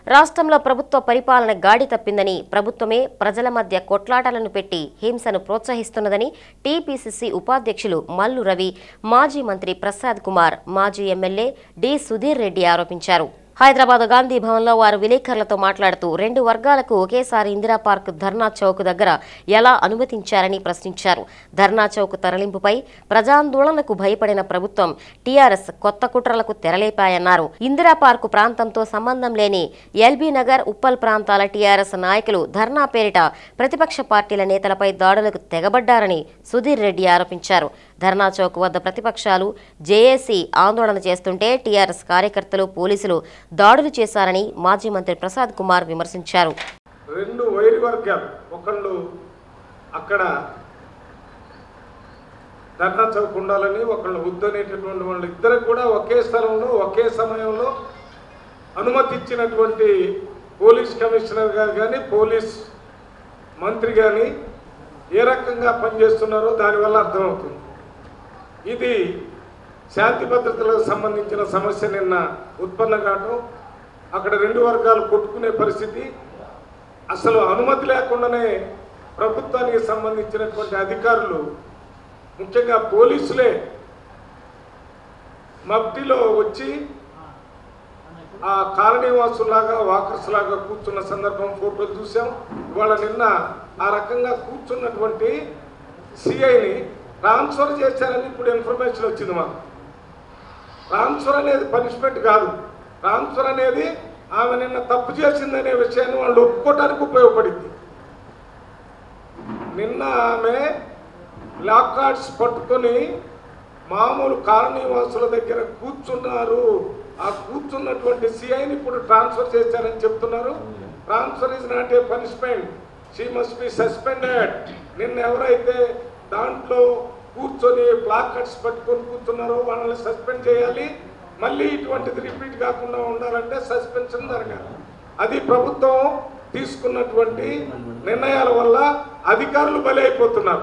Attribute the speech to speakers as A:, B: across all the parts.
A: రాష్ట్రంలో ప్రభుత్వ పరిపాలన గాడి తప్పిందని ప్రభుత్వమే ప్రజల మధ్య కొట్లాటలను పెట్టి హింసను ప్రోత్సహిస్తున్నదని టీపీసీసీ ఉపాధ్యక్షులు మల్లు రవి మాజీ మంత్రి ప్రసాద్ కుమార్ మాజీ ఎమ్మెల్యే డి సుధీర్ రెడ్డి ఆరోపించారు హైదరాబాద్ గాంధీ భవన్లో వారు విలేకరులతో మాట్లాడుతూ రెండు వర్గాలకు ఒకేసారి ఇందిరా పార్క్ ధర్నా చౌక్ దగ్గర ఎలా అనుమతించారని ప్రశ్నించారు ధర్నా చౌక్ తరలింపుపై ప్రజాందోళనకు భయపడిన ప్రభుత్వం టీఆర్ఎస్ కొత్త కుట్రలకు తెరలేపాయన్నారు ఇందిరా పార్కు ప్రాంతంతో సంబంధం లేని ఎల్బీ నగర్ ఉప్పల్ ప్రాంతాల టీఆర్ఎస్ నాయకులు ధర్నా పేరిట ప్రతిపక్ష పార్టీల నేతలపై దాడులకు తెగబడ్డారని సుధీర్ రెడ్డి ఆరోపించారు ధర్నా చౌక్ వద్ద ప్రతిపక్షాలు జేఏసీ ఆందోళన చేస్తుంటే టీఆర్ఎస్ కార్యకర్తలు పోలీసులు దాడులు చేశారని మాజీ మంత్రి ప్రసాద్ కుమార్ విమర్శించారు
B: రెండు వైరి వర్గాలు ఒకళ్ళు అక్కడ ధర్నా చౌక్ ఉండాలని ఒకళ్ళు వద్దనేటటువంటి వాళ్ళు ఇద్దరు కూడా ఒకే స్థలంలో ఒకే సమయంలో అనుమతి ఇచ్చినటువంటి పోలీస్ కమిషనర్ గారు కానీ పోలీస్ మంత్రి కానీ ఏ రకంగా పనిచేస్తున్నారో దానివల్ల అర్థమవుతుంది ఇది శాంతి భద్రతలకు సంబంధించిన సమస్య నిన్న ఉత్పన్నం కావటం అక్కడ రెండు వర్గాలు కొట్టుకునే పరిస్థితి అసలు అనుమతి లేకుండానే ప్రభుత్వానికి సంబంధించినటువంటి అధికారులు ముఖ్యంగా పోలీసులే మబ్టిలో వచ్చి ఆ కాలనీవాసులాగా వాకర్స్ లాగా కూర్చున్న సందర్భం ఫోటోలు చూసాం ఇవాళ నిన్న ఆ రకంగా కూర్చున్నటువంటి సిఐని ట్రాన్స్ఫర్ చేశారని ఇప్పుడు ఇన్ఫర్మేషన్ వచ్చింది మాకు ట్రాన్స్ఫర్ అనేది పనిష్మెంట్ కాదు ట్రాన్స్ఫర్ అనేది ఆమె నిన్న తప్పు చేసిందనే విషయాన్ని వాళ్ళు ఒప్పుకోవడానికి ఉపయోగపడింది నిన్న ఆమె బ్లాక్ కార్డ్స్ పట్టుకొని మామూలు కాలనీవాసుల దగ్గర కూర్చున్నారు ఆ కూర్చున్నటువంటి సిఐని ఇప్పుడు ట్రాన్స్ఫర్ చేశారని చెప్తున్నారు transfer is not a punishment she must be suspended నిన్న ఎవరైతే దాంట్లో కూర్చొని బ్లాక్ కార్డ్స్ పట్టుకొని కూర్చున్నారో వాళ్ళని సస్పెండ్ చేయాలి మళ్ళీ ఇటువంటిది రిపీట్ కాకుండా ఉండాలంటే సస్పెన్షన్ జరగాలి అది ప్రభుత్వం తీసుకున్నటువంటి నిర్ణయాల వల్ల అధికారులు బలి అయిపోతున్నారు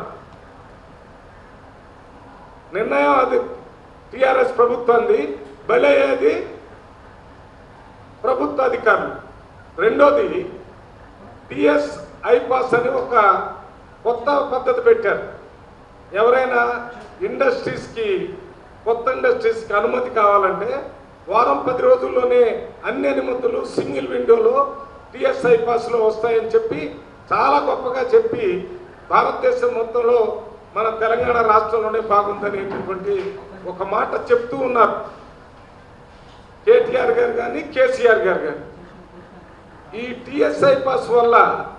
B: నిర్ణయం అది టిఆర్ఎస్ ప్రభుత్వాన్ని బలి అయ్యేది ప్రభుత్వ అధికారులు రెండోది టిఎస్ ఐపాస్ అని ఒక కొత్త పద్ధతి పెట్టారు ఎవరైనా ఇండస్ట్రీస్కి కొత్త ఇండస్ట్రీస్కి అనుమతి కావాలంటే వారం పది రోజుల్లోనే అన్ని అనుమతులు సింగిల్ విండోలో టిఎస్ఐ పాస్లో వస్తాయని చెప్పి చాలా గొప్పగా చెప్పి భారతదేశం మొత్తంలో మన తెలంగాణ రాష్ట్రంలోనే బాగుందనేటటువంటి ఒక మాట చెప్తూ ఉన్నారు కేటీఆర్ గారు కానీ కేసీఆర్ గారు కానీ ఈ టిఎస్ఐ పాస్ వల్ల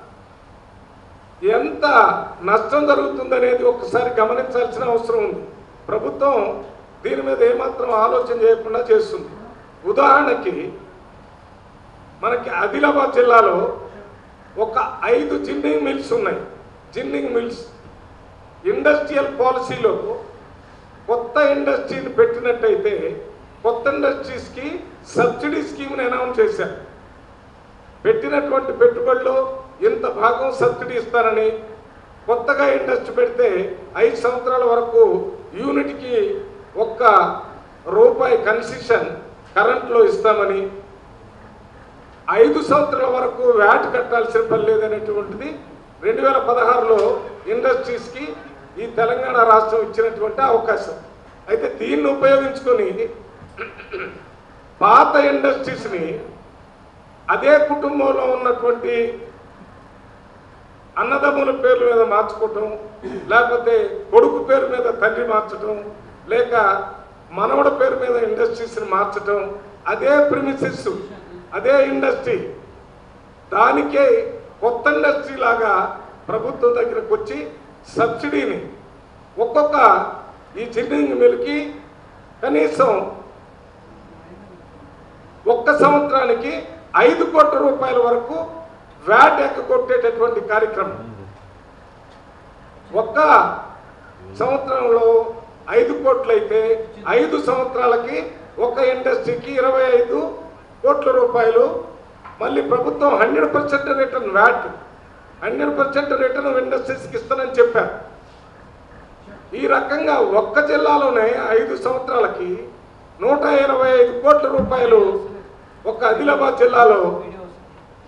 B: ఎంత నష్టం జరుగుతుందనేది ఒకసారి గమనించాల్సిన అవసరం ఉంది ప్రభుత్వం దీని మీద ఏమాత్రం ఆలోచన చేయకుండా చేస్తుంది ఉదాహరణకి మనకి ఆదిలాబాద్ జిల్లాలో ఒక ఐదు జిన్నింగ్ మిల్స్ ఉన్నాయి జిన్నింగ్ మిల్స్ ఇండస్ట్రియల్ పాలసీలో కొత్త ఇండస్ట్రీని పెట్టినట్టయితే కొత్త ఇండస్ట్రీస్కి సబ్సిడీ స్కీమ్ని అనౌన్స్ చేశారు పెట్టినటువంటి పెట్టుబడులు ఇంత భాగం సబ్సిడీ ఇస్తారని కొత్తగా ఇండస్ట్రీ పెడితే ఐదు సంవత్సరాల వరకు యూనిట్కి ఒక్క రూపాయి కన్సెషన్ కరెంట్లో ఇస్తామని ఐదు సంవత్సరాల వరకు వ్యాట్ కట్టాల్సిన పని లేదనేటువంటిది రెండు వేల పదహారులో ఇండస్ట్రీస్కి ఈ తెలంగాణ రాష్ట్రం ఇచ్చినటువంటి అవకాశం అయితే దీన్ని ఉపయోగించుకొని పాత ఇండస్ట్రీస్ని అదే కుటుంబంలో ఉన్నటువంటి అన్నదమ్ముల పేర్ల మీద మార్చుకోవటం లేకపోతే కొడుకు పేరు మీద తండ్రి మార్చటం లేక మనవడ పేరు మీద ఇండస్ట్రీస్ని మార్చటం అదే ప్రిమిసిస్ అదే ఇండస్ట్రీ దానికే కొత్త ఇండస్ట్రీ లాగా ప్రభుత్వం దగ్గరకు వచ్చి సబ్సిడీని ఒక్కొక్క ఈ జిన్నింగ్ మిల్కి కనీసం ఒక్క సంవత్సరానికి ఐదు కోట్ల రూపాయల వరకు వ్యాట్ ఎక్కగొట్టేటటువంటి కార్యక్రమం ఒక్క సంవత్సరంలో ఐదు కోట్లయితే ఐదు సంవత్సరాలకి ఒక ఇండస్ట్రీకి ఇరవై ఐదు కోట్ల రూపాయలు మళ్ళీ ప్రభుత్వం hundred percent return VAT hundred percent return ఇండస్ట్రీస్కి ఇస్తానని చెప్పారు ఈ రకంగా ఒక్క జిల్లాలోనే ఐదు సంవత్సరాలకి నూట ఇరవై ఐదు కోట్ల రూపాయలు ఒక ఆదిలాబాద్ జిల్లాలో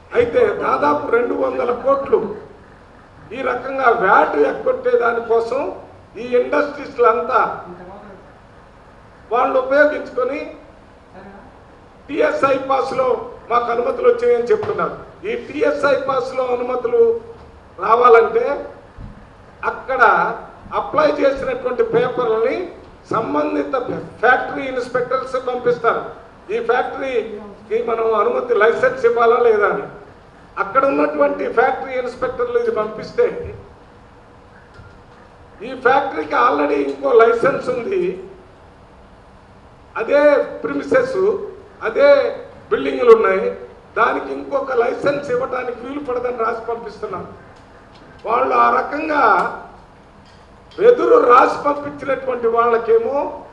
B: అయితే దాదాపు రెండు వందల కోట్లు ఈ రకంగా వ్యాట్ ఎక్కొట్టే దానికోసం ఈ ఇండస్ట్రీస్లంతా వాళ్ళు ఉపయోగించుకొని టిఎస్ఐ పాస్లో మాకు అనుమతులు వచ్చాయని చెప్తున్నారు ఈ టిఎస్ఐ పాస్లో అనుమతులు రావాలంటే అక్కడ అప్లై చేసినటువంటి పేపర్లని సంబంధిత ఫ్యాక్టరీ ఇన్స్పెక్టర్స్ పంపిస్తారు ఈ ఫ్యాక్టరీకి మనం అనుమతి లైసెన్స్ ఇవ్వాలా లేదా అని అక్కడ ఉన్నటువంటి ఫ్యాక్టరీ ఇన్స్పెక్టర్లు ఇది పంపిస్తే ఈ ఫ్యాక్టరీకి ఆల్రెడీ ఇంకో లైసెన్స్ ఉంది అదే ప్రిమిసెస్ అదే బిల్డింగ్లు ఉన్నాయి దానికి ఇంకొక లైసెన్స్ ఇవ్వడానికి వీలు పడదని రాసి పంపిస్తున్నాం వాళ్ళు ఆ రకంగా వెదురు రాసి పంపించినటువంటి వాళ్ళకేమో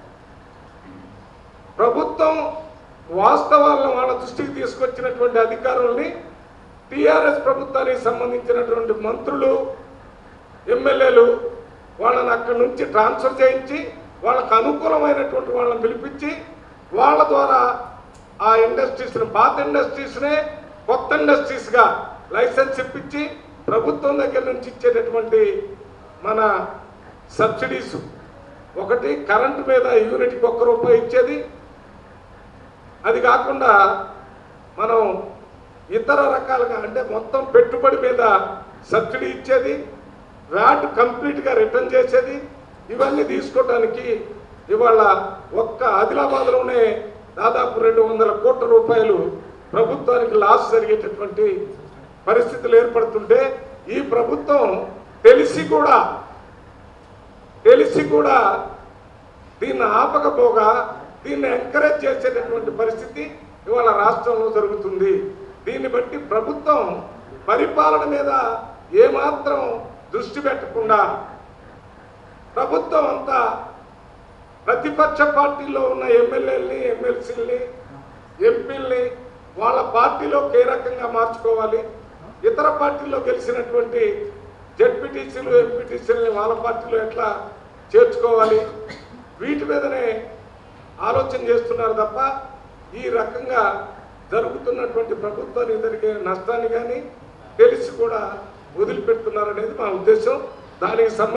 B: ప్రభుత్వం వాస్తవాలను వాళ్ళ దృష్టికి తీసుకొచ్చినటువంటి అధికారుల్ని టీఆర్ఎస్ ప్రభుత్వానికి సంబంధించినటువంటి మంత్రులు ఎమ్మెల్యేలు వాళ్ళని అక్కడి నుంచి ట్రాన్స్ఫర్ చేయించి వాళ్ళకు అనుకూలమైనటువంటి వాళ్ళని పిలిపించి వాళ్ళ ద్వారా ఆ ఇండస్ట్రీస్ని పాత ఇండస్ట్రీస్నే కొత్త ఇండస్ట్రీస్గా లైసెన్స్ ఇప్పించి ప్రభుత్వం దగ్గర నుంచి ఇచ్చేటటువంటి మన సబ్సిడీస్ ఒకటి కరెంటు మీద యూనిట్కి ఒక్క రూపాయి ఇచ్చేది అది కాకుండా మనం ఇతర రకాలుగా అంటే మొత్తం పెట్టుబడి మీద సబ్సిడీ ఇచ్చేది వ్యాట్ కంప్లీట్గా రిటర్న్ చేసేది ఇవన్నీ తీసుకోవడానికి ఇవాళ ఒక్క ఆదిలాబాద్లోనే దాదాపు రెండు వందల కోట్ల రూపాయలు ప్రభుత్వానికి లాస్ జరిగేటటువంటి పరిస్థితులు ఏర్పడుతుంటే ఈ ప్రభుత్వం తెలిసి కూడా తెలిసి కూడా దీన్ని ఆపకపోగా దీన్ని ఎంకరేజ్ చేసేటటువంటి పరిస్థితి ఇవాళ రాష్ట్రంలో జరుగుతుంది దీన్ని బట్టి ప్రభుత్వం పరిపాలన మీద ఏమాత్రం దృష్టి పెట్టకుండా ప్రభుత్వం అంతా ప్రతిపక్ష పార్టీలో ఉన్న ఎమ్మెల్యేలని ఎమ్మెల్సీలని ఎంపీల్ని వాళ్ళ పార్టీలోకి ఏ రకంగా మార్చుకోవాలి ఇతర పార్టీలో గెలిచినటువంటి జడ్పీటీసీలు ఎంపీటీసీలని వాళ్ళ పార్టీలో ఎట్లా చేర్చుకోవాలి వీటి మీదనే ఆలోచన చేస్తున్నారు తప్ప ఈ రకంగా జరుగుతున్నటువంటి ప్రభుత్వానికి జరిగే నష్టాన్ని కానీ తెలిసి కూడా వదిలిపెడుతున్నారనేది మా ఉద్దేశం దానికి సంబంధించి